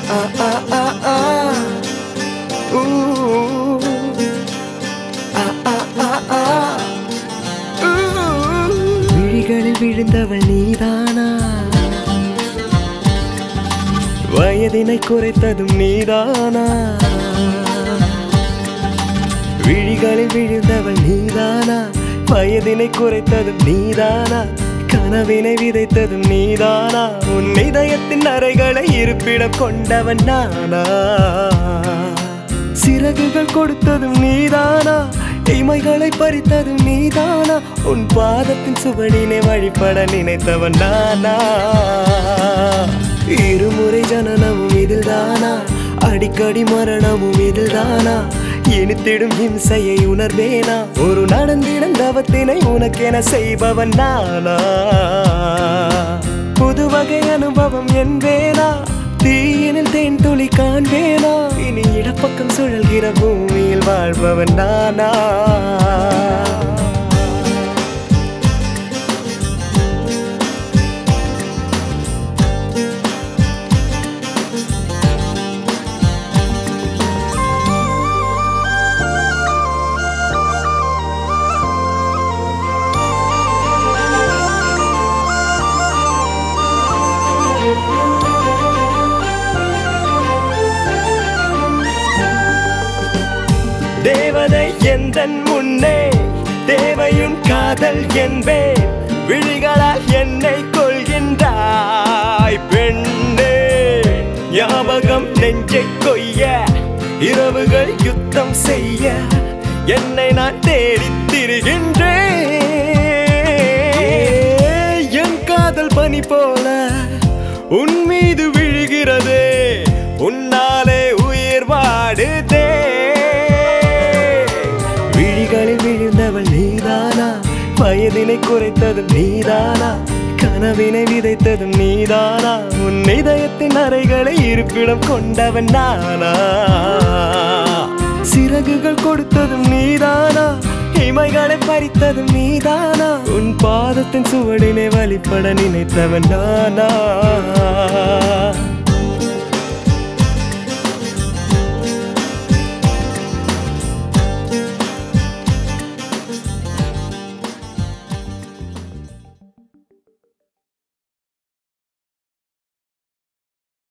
ah, ah, ah, ah. Ooh. Ah, ah, ah, ah. Ooh. விழிகளில் விழுந்தவள் நீதானா வயதினை குறைத்ததும் நீதானா விழிகளில் விழுந்தவள் நீதானா வயதினை குறைத்ததும் நீதானா கனவினை விதைத்ததும் நீதானா உன் இதயத்தின் அறைகளை இருப்பிடம் கொண்டவன் நானா சிறகுகள் கொடுத்ததும் நீதானா இமைகளை பறித்ததும் நீதானா உன் பாதத்தின் சுவடினை வழிபட நினைத்தவன் நானா இருமுறை ஜனனமும் இதுதானா அடிக்கடி மரணமும் இதுதானா இனித்திடும் இம்சையை உணர்வேனா ஒரு நடந்திடும் தவத்தினை உனக்கென செய்பவன் நானா புது வகை அனுபவம் என்பேனா தீயினில் தேன் துளி காண்பேனா இனி இடப்பக்கம் சுழல்கிற பூமியில் வாழ்பவன் நானா தேவதை எந்தன் முன்னே தேவையும் காதல் என்பேன் விழிகளால் என்னை கொள்கின்றாய் பெண்ணே ஞாபகம் நெஞ்சை கொய்ய இரவுகள் யுத்தம் செய்ய என்னை நான் தேடித் திரிகின்றேன் என் காதல் பனி போல உன் மீது விழுகிறதே உன்னாலே உயிர் வாடுதே விழிகளில் விழுந்தவள் நீதானா வயதினை குறைத்ததும் நீதானா கனவினை விதைத்ததும் நீதானா உன் இதயத்தின் அறைகளை இருப்பிடம் கொண்டவன் நானா சிறகுகள் கொடுத்ததும் நீதானா இமைகளை பறித்ததும் நீதானா உன் பாதத்தின் சுவடினை வழிபட நினைத்தவன் நானா